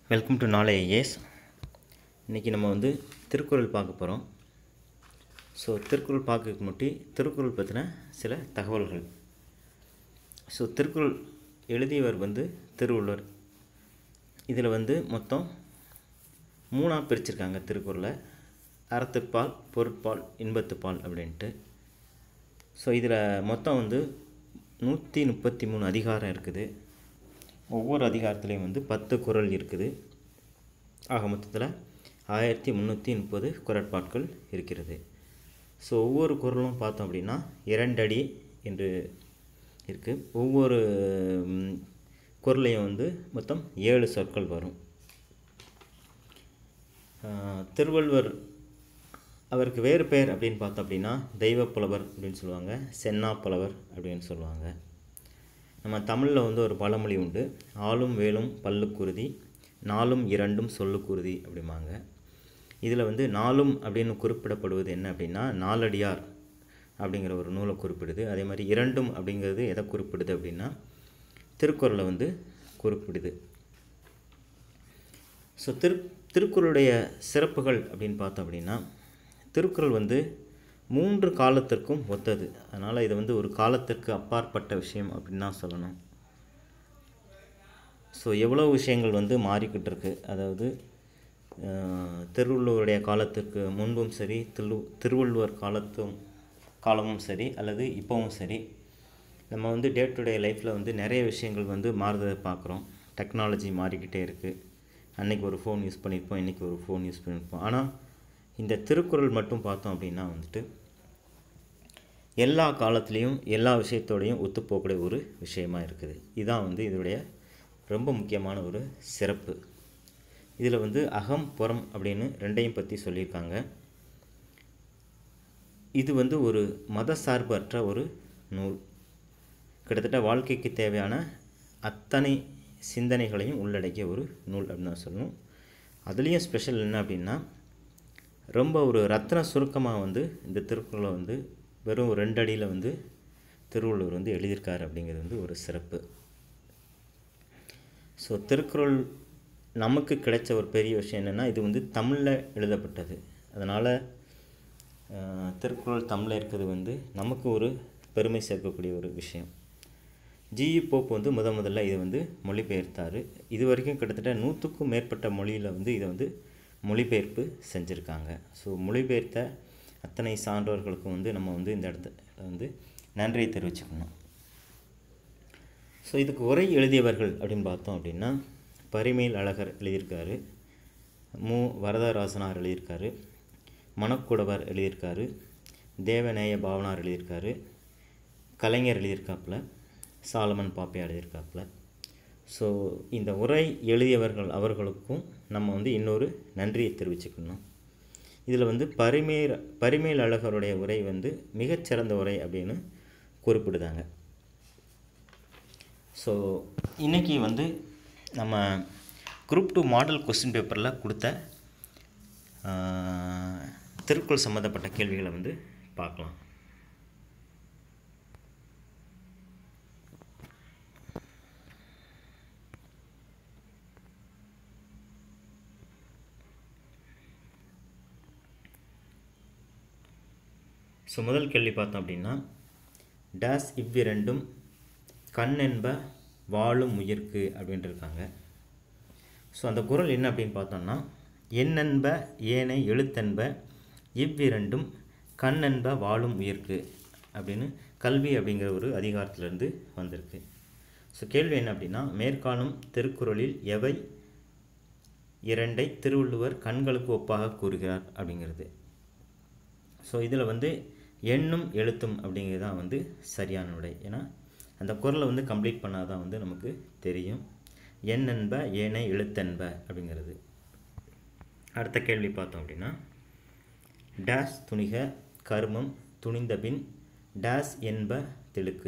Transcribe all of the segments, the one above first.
welcome to நாளை IAS இன்றைக்கி நம்ம வந்து திருக்குறள் பார்க்க போகிறோம் ஸோ திருக்குறள் பார்க்கறதுக்கு முன்னாடி திருக்குறள் பற்றின சில தகவல்கள் ஸோ திருக்குறள் எழுதியவர் வந்து திருவள்ளுவர் இதில் வந்து மொத்தம் மூணாக பிரிச்சிருக்காங்க திருக்குறளை அறத்துப்பால் பொருட்பால் இன்பத்துப்பால் அப்படின்ட்டு ஸோ இதில் மொத்தம் வந்து நூற்றி முப்பத்தி மூணு அதிகாரம் இருக்குது ஒவ்வொரு அதிகாரத்துலேயும் வந்து பத்து குறள் இருக்குது ஆக மொத்தத்தில் ஆயிரத்தி முந்நூற்றி முப்பது குரட்பாட்கள் இருக்கிறது ஸோ ஒவ்வொரு குறளும் பார்த்தோம் அப்படின்னா இரண்டடி என்று இருக்குது ஒவ்வொரு ம், குறளையும் வந்து மொத்தம் ஏழு சொற்கள் வரும் ஆஹ், திருவள்ளுவர் அவருக்கு வேறு பெயர் அப்படின்னு பார்த்தோம் அப்படின்னா தெய்வப் புலவர் அப்படின்னு சொல்லுவாங்க சென்னா புலவர் அப்படின்னு சொல்லுவாங்க நம்ம தமிழில் வந்து ஒரு பழமொழி உண்டு ஆளும் வேலும் பல்லுக்குருதி நாலும் இரண்டும் சொல்லுக்குருதி அப்படிம்பாங்க இதில் வந்து நாலும் அப்படின்னு குறிப்பிடப்படுவது என்ன அப்படின்னா நாலடியார் அப்படிங்கிற ஒரு நூலை குறிப்பிடுது அதே மாதிரி இரண்டும் அப்படிங்கிறது எதை குறிப்பிடுது அப்படின்னா திருக்குறளை வந்து குறிப்பிடுது ஸோ திரு திருக்குறளுடைய சிறப்புகள் அப்படின்னு பார்த்தோம் அப்படின்னா திருக்குறள் வந்து மூன்று காலத்திற்கும் ஒத்தது அதனால் இது வந்து ஒரு காலத்திற்கு அப்பாற்பட்ட விஷயம் அப்படின்னு தான் சொல்லணும் ஸோ எவ்வளோ விஷயங்கள் வந்து மாறிக்கிட்டு இருக்கு அதாவது அஹ், திருவள்ளுவருடைய காலத்துக்கு முன்பும் சரி திரு திருவள்ளுவர் காலத்தும் காலமும் சரி அல்லது இப்போவும் சரி நம்ம வந்து டே டு டே லைஃப்பில் வந்து நிறைய விஷயங்கள் வந்து மாறுறதை பார்க்குறோம் டெக்னாலஜி மாறிக்கிட்டே இருக்குது அன்னைக்கு ஒரு ஃபோன் யூஸ் பண்ணியிருப்போம் இன்றைக்கி ஒரு ஃபோன் யூஸ் பண்ணியிருப்போம் ஆனால் இந்த திருக்குறள் மட்டும் பார்த்தோம் அப்படின்னா வந்துட்டு எல்லா காலத்துலேயும் எல்லா விஷயத்தோடையும் ஒத்துப்போகக்கூடிய ஒரு விஷயமா இருக்குது இதுதான் வந்து இதனுடைய ரொம்ப முக்கியமான ஒரு சிறப்பு இதில் வந்து அகம் புறம் அப்படின்னு ரெண்டையும் பற்றி சொல்லியிருக்காங்க இது வந்து ஒரு மத சார்பற்ற ஒரு நூல் கிட்டத்தட்ட வாழ்க்கைக்கு தேவையான அத்தனை சிந்தனைகளையும் உள்ளடக்கிய ஒரு நூல் அப்படின்னு தான் சொல்லணும் அதுலேயும் ஸ்பெஷல் என்ன அப்படின்னா ரொம்ப ஒரு ரத்ன சுருக்கமாக வந்து இந்த திருக்குறளை வந்து வெறும் ஒரு ரெண்டு அடியில் வந்து திருவள்ளுவர் வந்து எழுதியிருக்காரு அப்படிங்கிறது வந்து ஒரு சிறப்பு ஸோ திருக்குறள் நமக்கு கிடைச்ச ஒரு பெரிய விஷயம் என்னென்னா இது வந்து தமிழில் எழுதப்பட்டது அதனால் அஹ், திருக்குறள் தமிழில் இருக்கிறது வந்து நமக்கு ஒரு பெருமை சேர்க்கக்கூடிய ஒரு விஷயம் ஜிஇ போப் வந்து முத முதல்ல இதை வந்து மொழிபெயர்த்தார் இது வரைக்கும் கிட்டத்தட்ட நூற்றுக்கும் மேற்பட்ட மொழியில் வந்து இதை வந்து மொழிபெயர்ப்பு செஞ்சுருக்காங்க ஸோ மொழிபெயர்த்த அத்தனை சான்றோர்களுக்கும் வந்து நம்ம வந்து இந்த இடத்துல வந்து நன்றியை தெரிவிச்சுக்கணும் ஸோ இதுக்கு உரை எழுதியவர்கள் அப்படின்னு பார்த்தோம் அப்படின்னா பரிமேல் அழகர் எழுதியிருக்காரு மு வரதராசனார் எழுதியிருக்காரு மணக்குடவர் எழுதியிருக்காரு தேவநேய பாவனார் எழுதியிருக்காரு கலைஞர் எழுதியிருக்காப்புல சாலமன் பாப்பையா எழுதியிருக்காப்புல ஸோ இந்த உரை எழுதியவர்கள் அவர்களுக்கும் நம்ம வந்து இன்னொரு நன்றியை தெரிவிச்சுக்கணும் இதில் வந்து பரிமேல் பரிமேல் அழகருடைய உரை வந்து மிகச்சிறந்த உரை அப்படின்னு குறிப்பிடுதாங்க ஸோ இன்றைக்கி வந்து நம்ம குரூப் டூ மாடல் கொஸ்டின் பேப்பரில் கொடுத்த ஆஹ், திருக்குறள் சம்மந்தப்பட்ட கேள்விகளை வந்து பார்க்கலாம் ஸோ முதல் கேள்வி பார்த்தோம் அப்படின்னா டேஸ் இவ்விரண்டும் கண் என்ப வாழும் உயிர்க்கு அப்படின்ட்டு இருக்காங்க ஸோ அந்த குறள் என்ன அப்படின்னு பார்த்தோம்னா எண்ணென்ப ஏனை எழுத்தென்ப இவ்விரண்டும் கண் என்ப வாழும் உயிர்க்கு அப்படின்னு கல்வி அப்படிங்கிற ஒரு அதிகாரத்திலிருந்து வந்திருக்கு ஸோ கேள்வி என்ன அப்படின்னா மேற்காணும் திருக்குறளில் எவை இரண்டை திருவள்ளுவர் கண்களுக்கு ஒப்பாக கூறுகிறார் அப்படிங்கிறது ஸோ இதில் வந்து எண்ணும் எழுத்தும் அப்படிங்கிறது தான் வந்து சரியான விடை ஏன்னா அந்த குரலை வந்து கம்ப்ளீட் பண்ணால் தான் வந்து நமக்கு தெரியும் எண் என்ப ஏனை எழுத்தென்ப அப்படிங்கிறது அடுத்த கேள்வி பார்த்தோம் அப்படின்னா டேஸ் துணிக கர்மம் துணிந்தபின் டேஸ் என்ப திழுக்கு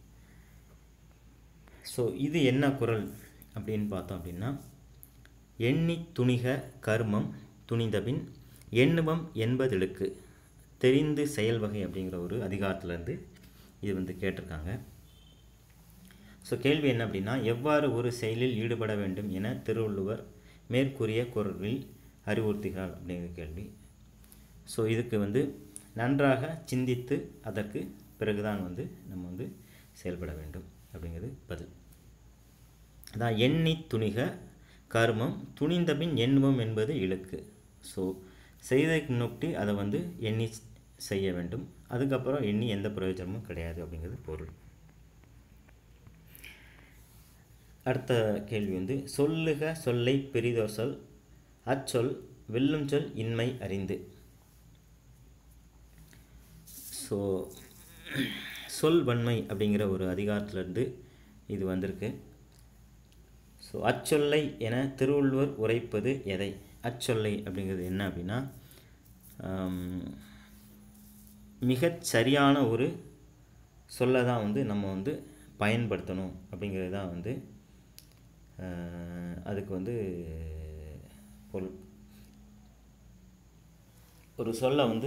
ஸோ இது என்ன குரல் அப்படின்னு பார்த்தோம் அப்படின்னா எண்ணி துணிக கர்மம் துணிந்தபின் எண்ணுவம் என்பதிழுக்கு தெரிந்து செயல் வகை அப்படிங்கிற ஒரு அதிகாரத்திலேருந்து இது வந்து கேட்டிருக்காங்க ஸோ கேள்வி என்ன அப்படின்னா எவ்வாறு ஒரு செயலில் ஈடுபட வேண்டும் என திருவள்ளுவர் மேற்கூறிய குரலில் அறிவுறுத்துகிறாள் அப்படிங்கிற கேள்வி ஸோ இதுக்கு வந்து நன்றாக சிந்தித்து அதற்கு பிறகுதான் வந்து நம்ம வந்து செயல்பட வேண்டும் அப்படிங்கிறது பதில் அதான் எண்ணி துணிக கர்மம் துணிந்தபின் எண்ணுவோம் என்பது இலக்கு ஸோ செய்ததுக்கு முன்னொட்டி அதை வந்து எண்ணி செய்ய வேண்டும் அதுக்கப்புறம் எண்ணி எந்த பிரயோஜனமும் கிடையாது அப்படிங்கிறது பொருள் அடுத்த கேள்வி வந்து சொல்லுக சொல்லை பெரிதோர் சொல் அச்சொல் வெல்லும் சொல் இன்மை அறிந்து ஸோ சொல் வன்மை அப்படிங்கிற ஒரு அதிகாரத்திலிருந்து இது வந்திருக்கு ஸோ அச்சொல்லை என திருவள்ளுவர் உரைப்பது எதை அச்சொல்லை அப்படிங்கிறது என்ன அப்படின்னா மிகச் சரியான ஒரு சொல்லை தான் வந்து நம்ம வந்து பயன்படுத்தணும் அப்படிங்கிறது தான் வந்து அதுக்கு வந்து பொருள் ஒரு சொல்லை வந்து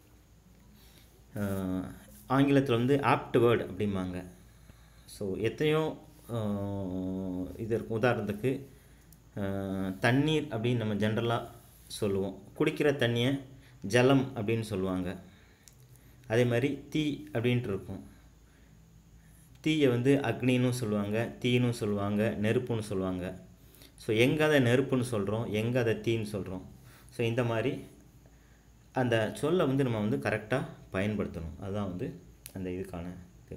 ஆங்கிலத்தில் வந்து ஆப்ட் வேர்டு அப்படிம்பாங்க ஸோ எத்தனையோ இது இருக்கும் உதாரணத்துக்கு தண்ணீர் அப்படின்னு நம்ம ஜென்ரலாக சொல்லுவோம் குடிக்கிற தண்ணியை ஜலம் அப்படின்னு சொல்லுவாங்க அதே மாதிரி தீ அப்படின்ட்டு இருக்கும் தீயை வந்து அக்னின்னு சொல்லுவாங்க தீன்னு சொல்லுவாங்க நெருப்புன்னு சொல்லுவாங்க ஸோ எங்கே அதை நெருப்புன்னு சொல்கிறோம் எங்கே அதை தீன்னு சொல்கிறோம் ஸோ இந்த மாதிரி அந்த சொல்லை வந்து நம்ம வந்து கரெக்டாக பயன்படுத்தணும் அதுதான் வந்து அந்த இதுக்கான இது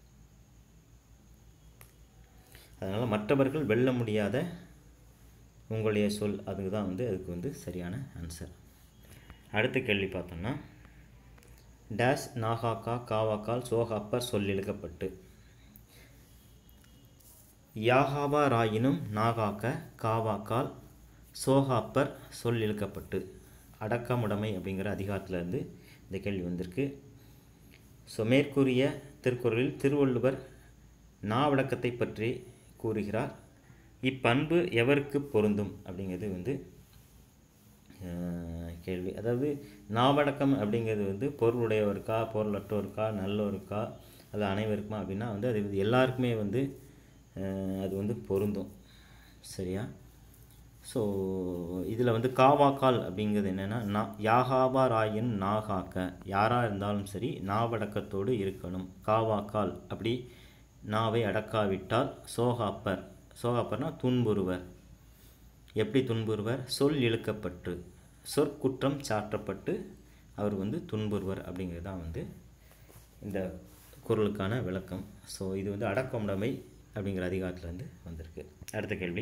அதனால் மற்றவர்கள் வெல்ல முடியாத உங்களுடைய சொல் அதுக்கு தான் வந்து அதுக்கு வந்து சரியான ஆன்சர் அடுத்த கேள்வி பார்த்தோம்னா டேஷ் நாகாக்கா காவாக்கால் சோகாப்பர் சொல் இழுக்கப்பட்டு யாகாவாராயினும் நாகாக்க காவாக்கால் சோகாப்பர் சொல் இழுக்கப்பட்டு அடக்கமுடைமை அப்படிங்கிற அதிகாரத்திலேருந்து இந்த கேள்வி வந்திருக்கு ஸோ மேற்கூறிய திருக்குறளில் திருவள்ளுவர் நாவடக்கத்தை பற்றி கூறுகிறார் இப்பண்பு எவருக்கு பொருந்தும் அப்படிங்கிறது வந்து கேள்வி அதாவது நாவடக்கம் அப்படிங்கிறது வந்து பொருளுடையவருக்கா பொருளற்றோருக்கா நல்லோருக்கா அது அனைவருக்குமா அப்படின்னா வந்து அது வந்து எல்லாருக்குமே வந்து அது வந்து பொருந்தும் சரியா ஸோ இதில் வந்து காவாக்கால் அப்படிங்கிறது என்னென்னா நா யாகாவா ராயின் நாகாக்க யாராக இருந்தாலும் சரி நாவடக்கத்தோடு இருக்கணும் காவாக்கால் அப்படி நாவை அடக்காவிட்டால் சோகாப்பர் சோகாப்பர்னா துன்புறுவர் எப்படி துன்புறுவர் சொல் இழுக்கப்பட்டு சொற்குற்றம் சாற்றப்பட்டு அவர் வந்து துன்புறுவர் அப்படிங்கிறது தான் வந்து இந்த குரலுக்கான விளக்கம் ஸோ இது வந்து அடக்கமுடைமை அப்படிங்கிற அதிகாரத்துலேருந்து வந்திருக்கு அடுத்த கேள்வி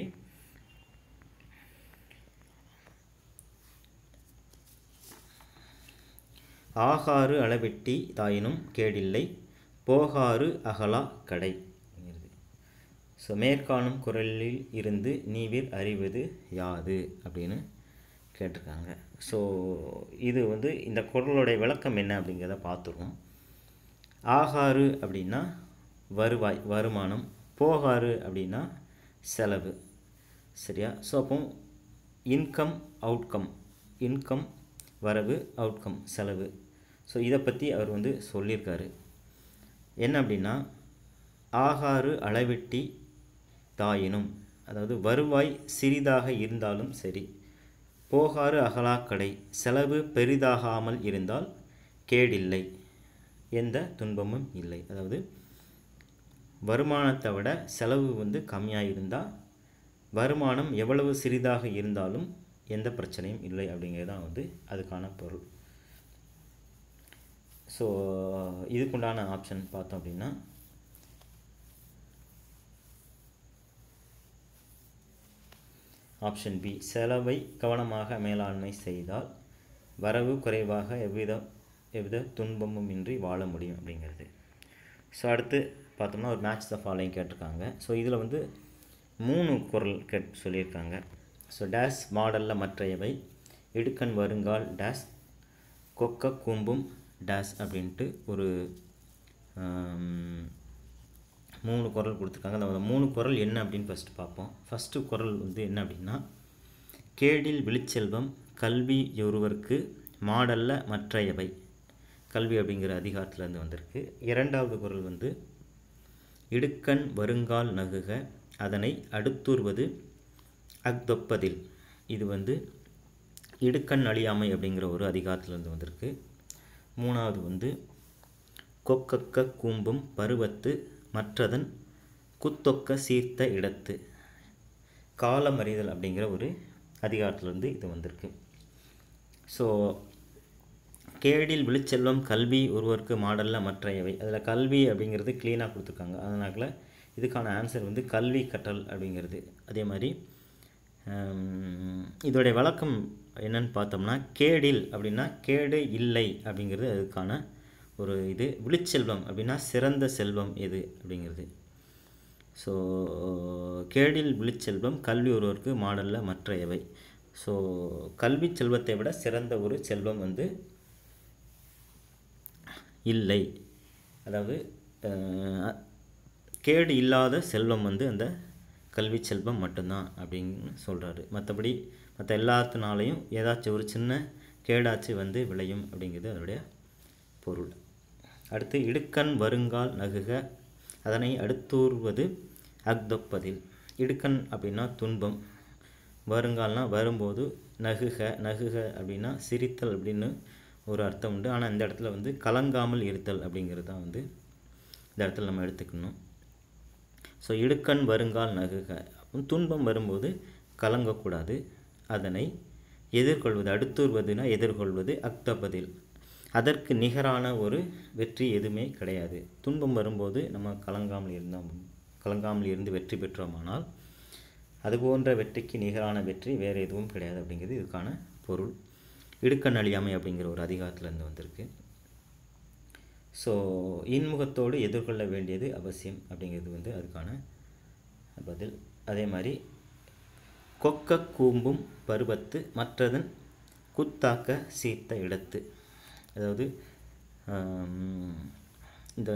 ஆகாறு அளவெட்டி தாயினும் கேடில்லை போகாறு அகலா கடை ஸோ மேற்காணும் குரலில் இருந்து நீவிர் அறிவது யாது அப்படின்னு கேட்டிருக்காங்க ஸோ இது வந்து இந்த குரலுடைய விளக்கம் என்ன அப்படிங்கிறத பார்த்துருவோம் ஆகாறு அப்படின்னா வருவாய் வருமானம் போகாறு அப்படின்னா செலவு சரியா ஸோ அப்போ இன்கம் அவுட்கம் இன்கம் வரவு அவுட்கம் செலவு ஸோ இதை பற்றி அவர் வந்து சொல்லியிருக்காரு என்ன அப்படின்னா ஆகாறு அளவெட்டி தாயினும் அதாவது வருவாய் சிறிதாக இருந்தாலும் சரி போகாறு அகலாக்கடை செலவு பெரிதாகாமல் இருந்தால் கேடில்லை எந்த துன்பமும் இல்லை அதாவது வருமானத்தை விட செலவு வந்து கம்மியாக இருந்தால் வருமானம் எவ்வளவு சிறிதாக இருந்தாலும் எந்த பிரச்சனையும் இல்லை அப்படிங்கிறது தான் வந்து அதுக்கான பொருள் ஸோ இதுக்குண்டான ஆப்ஷன் பார்த்தோம் அப்படின்னா ஆப்ஷன் பி செலவை கவனமாக மேலாண்மை செய்தால் வரவு குறைவாக எவ்வித எவ்வித துன்பமும் இன்றி வாழ முடியும் அப்படிங்கிறது ஸோ அடுத்து பார்த்தோம்னா ஒரு மேட்ச் த ஃபாலோயிங் கேட்டிருக்காங்க ஸோ இதில் வந்து மூணு குரல் கேட் சொல்லியிருக்காங்க ஸோ டேஷ் மாடலில் மற்றையவை இடுக்கண் வருங்கால் டேஷ் கொக்க கூம்பும் டேஷ் அப்படின்ட்டு ஒரு மூணு குரல் கொடுத்துருக்காங்க அந்த மூணு குரல் என்ன அப்படின்னு ஃபஸ்ட்டு பார்ப்போம் ஃபஸ்ட்டு குரல் வந்து என்ன அப்படின்னா கேடில் விழிச்செல்வம் கல்வி ஒருவருக்கு மாடல்ல மற்றையவை கல்வி அப்படிங்கிற அதிகாரத்துலேருந்து வந்திருக்கு இரண்டாவது குரல் வந்து இடுக்கண் வருங்கால் நகுக அதனை அடுத்துறுவது அக்தொப்பதில் இது வந்து இடுக்கண் அழியாமை அப்படிங்கிற ஒரு அதிகாரத்திலேருந்து வந்திருக்கு மூணாவது வந்து கொக்கக்க கூம்பும் பருவத்து மற்றதன் குத்தொக்க சீர்த்த இடத்து காலமறிதல் அப்படிங்கிற ஒரு அதிகாரத்திலேருந்து இது வந்திருக்கு ஸோ கேடில் விழுச்செல்வம் கல்வி ஒருவருக்கு மாடலில் மற்றையவை அதில் கல்வி அப்படிங்கிறது க்ளீனாக கொடுத்துருக்காங்க அதனால் இதுக்கான ஆன்சர் வந்து கல்வி கற்றல் அப்படிங்கிறது அதே மாதிரி ஹம், இதோடைய விளக்கம் என்னன்னு பார்த்தோம்னா கேடில் அப்படின்னா கேடு இல்லை அப்படிங்கிறது அதுக்கான ஒரு இது விழுச்செல்வம் அப்படின்னா சிறந்த செல்வம் எது அப்படிங்கிறது ஸோ கேடில் விழுச்செல்வம் கல்வி ஒருவருக்கு மாடலில் மற்ற எவை ஸோ கல்வி செல்வத்தை விட சிறந்த ஒரு செல்வம் வந்து இல்லை அதாவது அஹ், கேடு இல்லாத செல்வம் வந்து அந்த கல்வி செல்வம் மட்டும்தான் அப்படின்னு சொல்கிறாரு மற்றபடி மற்ற எல்லாத்தினாலையும் ஏதாச்சும் ஒரு சின்ன கேடாச்சு வந்து விளையும் அப்படிங்கிறது அதனுடைய பொருள் அடுத்து இடுக்கண் வருங்கால் நகுக அதனை அடுத்தூர்வது அக்தொப்பதில் இடுக்கண் அப்படின்னா துன்பம் வருங்கால்னா வரும்போது நகுக நகுக அப்படின்னா சிரித்தல் அப்படின்னு ஒரு அர்த்தம் உண்டு ஆனால் இந்த இடத்துல வந்து கலங்காமல் இருத்தல் அப்படிங்கிறது தான் வந்து இந்த இடத்துல நம்ம எடுத்துக்கணும் ஸோ இடுக்கண் வருங்கால் நகுக அப்போ துன்பம் வரும்போது கலங்கக்கூடாது அதனை எதிர்கொள்வது அடுத்துருவதுனா எதிர்கொள்வது அக்தபதில் அதற்கு நிகரான ஒரு வெற்றி எதுவுமே கிடையாது துன்பம் வரும்போது நம்ம கலங்காமல் இருந்தோம் கலங்காமல் இருந்து வெற்றி பெற்றோமானால் அது போன்ற வெற்றிக்கு நிகரான வெற்றி வேறு எதுவும் கிடையாது அப்படிங்கிறது இதுக்கான பொருள் இடுக்கண் அழியாமை அப்படிங்கிற ஒரு அதிகாரத்திலேருந்து வந்திருக்கு ஸோ இன்முகத்தோடு எதிர்கொள்ள வேண்டியது அவசியம் அப்படிங்கிறது வந்து அதுக்கான பதில் அதே மாதிரி கொக்க கூம்பும் பருவத்து மற்றதன் குத்தாக்க சீர்த்த இடத்து அதாவது ஆம், இந்த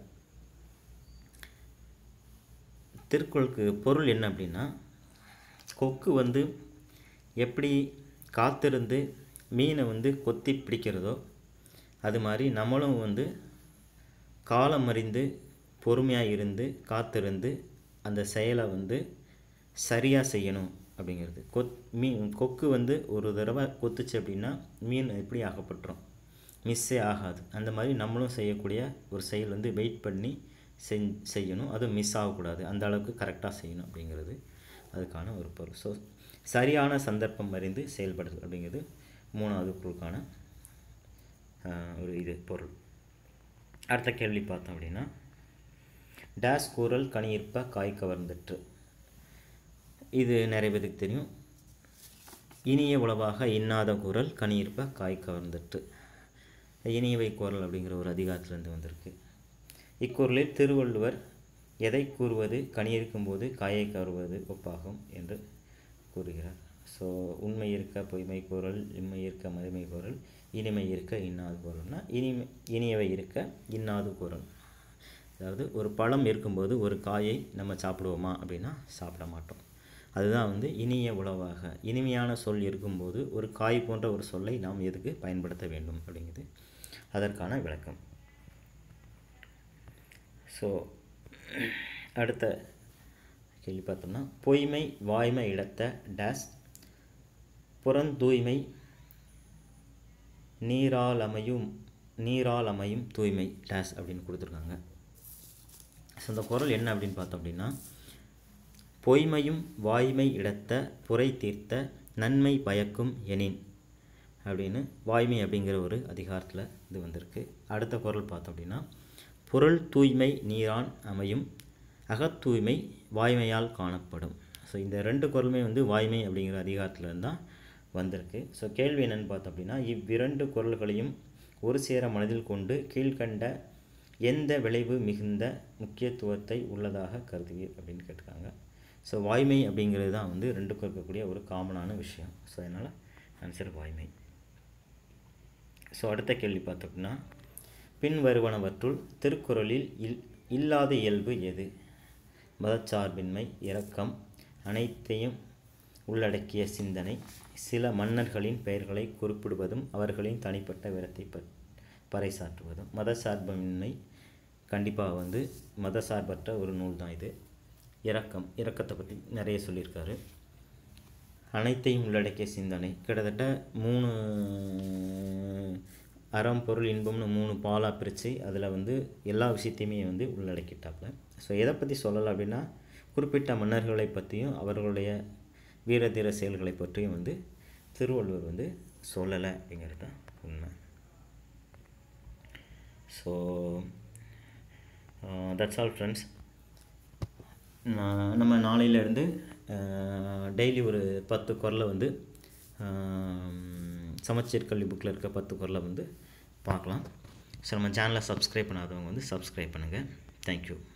திருக்குறளுக்கு பொருள் என்ன அப்படின்னா கொக்கு வந்து எப்படி காத்திருந்து மீனை வந்து கொத்தி பிடிக்கிறதோ அது மாதிரி நம்மளும் வந்து காலம் அறிந்து பொறுமையாக இருந்து காத்திருந்து அந்த செயலை வந்து சரியாக செய்யணும் அப்படிங்கிறது கொத் மீன் கொக்கு வந்து ஒரு தடவை கொத்துச்சு அப்படின்னா மீன் எப்படி ஆகப்பட்டுரும் மிஸ்ஸே ஆகாது அந்த மாதிரி நம்மளும் செய்யக்கூடிய ஒரு செயல் வந்து வெயிட் பண்ணி செஞ் செய்யணும் அதுவும் மிஸ் ஆகக்கூடாது அந்த அளவுக்கு கரெக்டாக செய்யணும் அப்படிங்கிறது அதுக்கான ஒரு பொருள் ஸோ சரியான சந்தர்ப்பம் அறிந்து செயல்படுதல் அப்படிங்கிறது மூணாவது பொருளுக்கான ஆஹ், ஒரு இது பொருள் அடுத்த கேள்வி பார்த்தோம் அப்படின்னா டேஸ் கூறல் கனியிருப்ப காய் கவர்ந்தற்று இது நிறைய பேருக்கு தெரியும் இனிய உளவாக இன்னாத குரல் கனியிருப்ப காய் கவர்ந்தற்று இனியவை குரல் அப்படிங்கிற ஒரு அதிகாரத்திலேருந்து வந்திருக்கு இக்குறளில் திருவள்ளுவர் எதை கூறுவது கனியிருக்கும் போது காயை கவருவது ஒப்பாகும் என்று கூறுகிறார் ஸோ உண்மை இருக்க பொய்மை குரல் இன்மை இருக்க மறுமை குரல் இனிமை இருக்க இன்னாது குரல்னா இனிமை இனியவை இருக்க இன்னாது குரல் அதாவது ஒரு பழம் இருக்கும்போது ஒரு காயை நம்ம சாப்பிடுவோமா அப்படின்னா சாப்பிட மாட்டோம் அதுதான் வந்து இனிய உணவாக இனிமையான சொல் இருக்கும்போது ஒரு காய் போன்ற ஒரு சொல்லை நாம் எதுக்கு பயன்படுத்த வேண்டும் அப்படிங்கிறது அதற்கான விளக்கம் ஸோ அடுத்த கேள்வி பார்த்தோம்னா பொய்மை வாய்மை இடத்த டேஸ் புறந்தூய்மை நீராலமையும் நீராலமையும் தூய்மை டேஸ் அப்படின்னு கொடுத்துருக்காங்க ஸோ இந்த குரல் என்ன அப்படின்னு பார்த்தோம் அப்படின்னா பொய்மையும் வாய்மை இடத்த புரை தீர்த்த நன்மை பயக்கும் எனின் அப்படின்னு வாய்மை அப்படிங்கிற ஒரு அதிகாரத்தில் இது வந்திருக்கு அடுத்த குரல் பார்த்தோம் அப்படின்னா பொருள் தூய்மை நீரான் அமையும் அகத்தூய்மை வாய்மையால் காணப்படும் ஸோ இந்த ரெண்டு குரலுமே வந்து வாய்மை அப்படிங்கிற அதிகாரத்தில் இருந்தால் வந்திருக்கு ஸோ கேள்வி என்னன்னு பார்த்தோம் அப்படின்னா இவ்விரண்டு குரல்களையும் ஒரு சேர மனதில் கொண்டு கீழ்கண்ட எந்த விளைவு மிகுந்த முக்கியத்துவத்தை உள்ளதாக கருதுவீர் அப்படின்னு கேட்டிருக்காங்க ஸோ வாய்மை அப்படிங்கிறது தான் வந்து ரெண்டுக்கும் இருக்கக்கூடிய ஒரு காமனான விஷயம் ஸோ அதனால் ஆன்சர் வாய்மை ஸோ அடுத்த கேள்வி பார்த்தோம்னா பின் வருவனவற்றுள் திருக்குறளில் இல் இல்லாத இயல்பு எது மதச்சார்பின்மை இரக்கம் அனைத்தையும் உள்ளடக்கிய சிந்தனை சில மன்னர்களின் பெயர்களை குறிப்பிடுவதும் அவர்களின் தனிப்பட்ட விரத்தை ப பறைசாற்றுவதும் மதசார்பின்மை கண்டிப்பாக வந்து மதசார்பற்ற ஒரு நூல் தான் இது இரக்கம் இரக்கத்தை பற்றி நிறைய சொல்லியிருக்காரு அனைத்தையும் உள்ளடக்கிய சிந்தனை கிட்டத்தட்ட மூணு அறம் பொருள் இன்பம்னு மூணு பாலாக பிரித்து அதில் வந்து எல்லா விஷயத்தையுமே வந்து உள்ளடக்கிட்டாப்புல ஸோ எதை பற்றி சொல்லலை அப்படின்னா குறிப்பிட்ட மன்னர்களை பற்றியும் அவர்களுடைய வீரதீர செயல்களை பற்றியும் வந்து திருவள்ளுவர் வந்து சொல்லலை அப்படிங்கிறது தான் உண்மை ஸோ தட்ஸ் ஆல் ஃப்ரெண்ட்ஸ் நான் நம்ம நாளையிலேருந்து டெய்லி ஒரு பத்து குரலை வந்து சமச்சீர் கல்வி புக்கில் இருக்க பத்து குரலை வந்து பார்க்கலாம் ஸோ நம்ம சேனலை சப்ஸ்கிரைப் பண்ணாதவங்க வந்து சப்ஸ்கிரைப் பண்ணுங்கள் தேங்க்யூ